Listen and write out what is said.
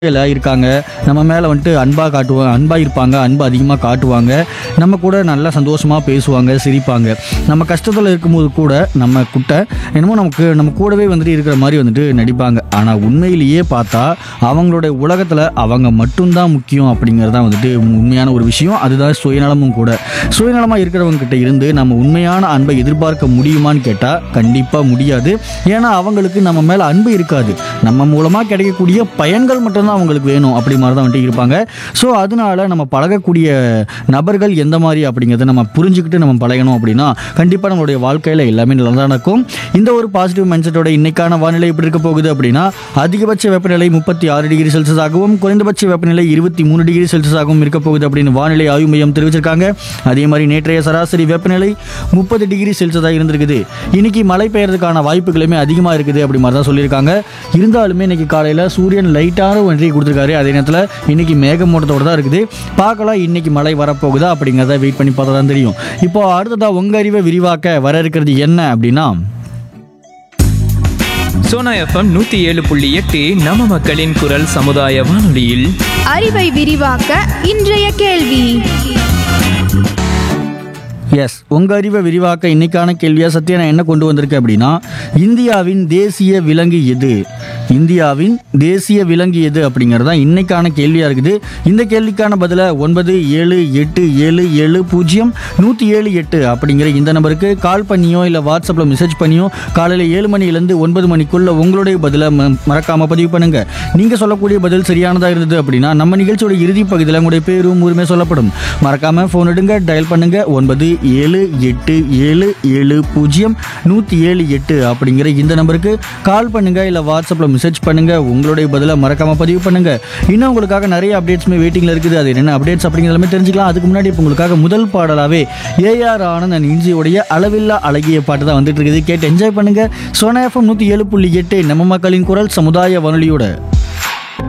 ல இருக்காங்க நம்ம மேலே வந்துட்டு அன்பாக காட்டுவாங்க அன்பாக இருப்பாங்க அன்பு அதிகமாக காட்டுவாங்க நம்ம கூட நல்லா சந்தோஷமாக பேசுவாங்க சிரிப்பாங்க நம்ம கஷ்டத்தில் இருக்கும்போது கூட நம்ம கிட்ட என்னமோ நமக்கு நம்ம கூடவே வந்துட்டு இருக்கிற மாதிரி வந்துட்டு நடிப்பாங்க ஆனால் உண்மையிலேயே பார்த்தா அவங்களுடைய உலகத்தில் அவங்க மட்டும்தான் முக்கியம் அப்படிங்கிறது தான் வந்துட்டு உண்மையான ஒரு விஷயம் அதுதான் சுயநலமும் கூட சுயநலமாக இருக்கிறவங்க கிட்ட இருந்து நம்ம உண்மையான அன்பை எதிர்பார்க்க முடியுமான்னு கேட்டால் கண்டிப்பாக முடியாது ஏன்னா அவங்களுக்கு நம்ம மேலே அன்பு இருக்காது நம்ம மூலமாக கிடைக்கக்கூடிய பயன்கள் மட்டும்தான் அவங்களுக்கு வேணும் அப்படி மாதிரி தான் வந்துட்டு இருப்பாங்க ஸோ அதனால நம்ம பழகக்கூடிய நபர்கள் எந்த மாதிரி அப்படிங்கிறத நம்ம புரிஞ்சுக்கிட்டு நம்ம பழகணும் அப்படின்னா கண்டிப்பாக நம்மளுடைய வாழ்க்கையில் எல்லாமே நல்லா தான் நடக்கும் இந்த ஒரு பாசிட்டிவ் மைண்ட் செட்டோட இன்னைக்கான வானிலை எப்படி இருக்க போகுது அப்படின்னா அதிகபட்ச வெப்பநிலை முப்பத்தி ஆறு டிகிரி செல்சியஸ் ஆகவும் குறைந்தபட்ச வெப்பநிலை இருபத்தி மூணு டிகிரி செல்சியஸ் ஆகவும் இருக்க போகுது அப்படின்னு வானிலை ஆய்வு மையம் தெரிவிச்சிருக்காங்க அதே மாதிரி நேற்றைய சராசரி வெப்பநிலை முப்பது டிகிரி செல்சியஸாக இருந்திருக்குது இன்னைக்கு மழை பெய்யறதுக்கான வாய்ப்புகளுமே அதிகமாக இருக்குது அப்படி மாதிரி தான் சொல்லியிருக்காங்க இருந்தாலுமே இன்னைக்கு காலையில் சூரியன் லைட்டான ஒன்றை கொடுத்துருக்காரு அதே நேரத்தில் இன்னைக்கு மேகமூட்டத்தோட தான் இருக்குது பார்க்கலாம் இன்னைக்கு மழை வரப்போகுதா அப்படிங்கிறத வெயிட் பண்ணி பார்த்தா தான் தெரியும் இப்போ அடுத்ததாக உங்க அறிவை விரிவாக்க வர இருக்கிறது என்ன அப்படின்னா சோனா எஃப்எம் நூத்தி ஏழு புள்ளி எட்டு நம்ம மக்களின் குரல் சமுதாய வானொலியில் அறிவை விரிவாக்க இன்றைய கேள்வி எஸ் உங்க அறிவை விரிவாக்க இன்னைக்கான கேள்வியா சத்யா நான் என்ன கொண்டு வந்திருக்கேன் அப்படின்னா இந்தியாவின் தேசிய விலங்கு எது இந்தியாவின் தேசிய விலங்கு எது அப்படிங்கிறது தான் இன்னைக்கான கேள்வியா இருக்குது இந்த கேள்விக்கான பதிலை ஒன்பது ஏழு எட்டு ஏழு ஏழு பூஜ்ஜியம் நூற்றி ஏழு எட்டு அப்படிங்கிற இந்த நம்பருக்கு கால் பண்ணியோ இல்லை வாட்ஸ்அப்பில் மெசேஜ் பண்ணியோ காலையில் ஏழு மணிலேருந்து ஒன்பது மணிக்குள்ள உங்களுடைய பதிலை ம- மறக்காம பதிவு பண்ணுங்க நீங்க சொல்லக்கூடிய பதில் சரியானதா இருந்தது அப்படின்னா நம்ம நிகழ்ச்சியோட இறுதி பகுதியில் உங்களுடைய பேரும் ஊருமே சொல்லப்படும் மறக்காம ஃபோன் எடுங்க டயல் பண்ணுங்க ஒன்பது ஏழு எட்டு ஏழு ஏழு பூஜ்ஜியம் நூற்றி ஏழு எட்டு அப்படிங்கிற இந்த நம்பருக்கு கால் பண்ணுங்க இல்லை வாட்ஸ்அப்பில் மெசேஜ் பண்ணுங்க உங்களுடைய பதிலை மறக்காம பதிவு பண்ணுங்க இன்னும் உங்களுக்காக நிறைய அப்டேட்ஸுமே வெயிட்டிங்ல இருக்குது அது என்னென்ன அப்டேட்ஸ் அப்படிங்கிற எல்லாமே தெரிஞ்சுக்கலாம் அதுக்கு முன்னாடி இப்போ உங்களுக்காக முதல் பாடலாவே ஏஆர் ஆனந்த் அண்ட் இன்ஜியோடைய அளவில்லா அழகிய பாட்டு தான் வந்துட்டு இருக்குது கேட்டு என்ஜாய் பண்ணுங்க சோனா எஃப்எம் நூற்றி ஏழு புள்ளி எட்டு நம்ம மக்களின் குரல் சமுதாய வானொலியோட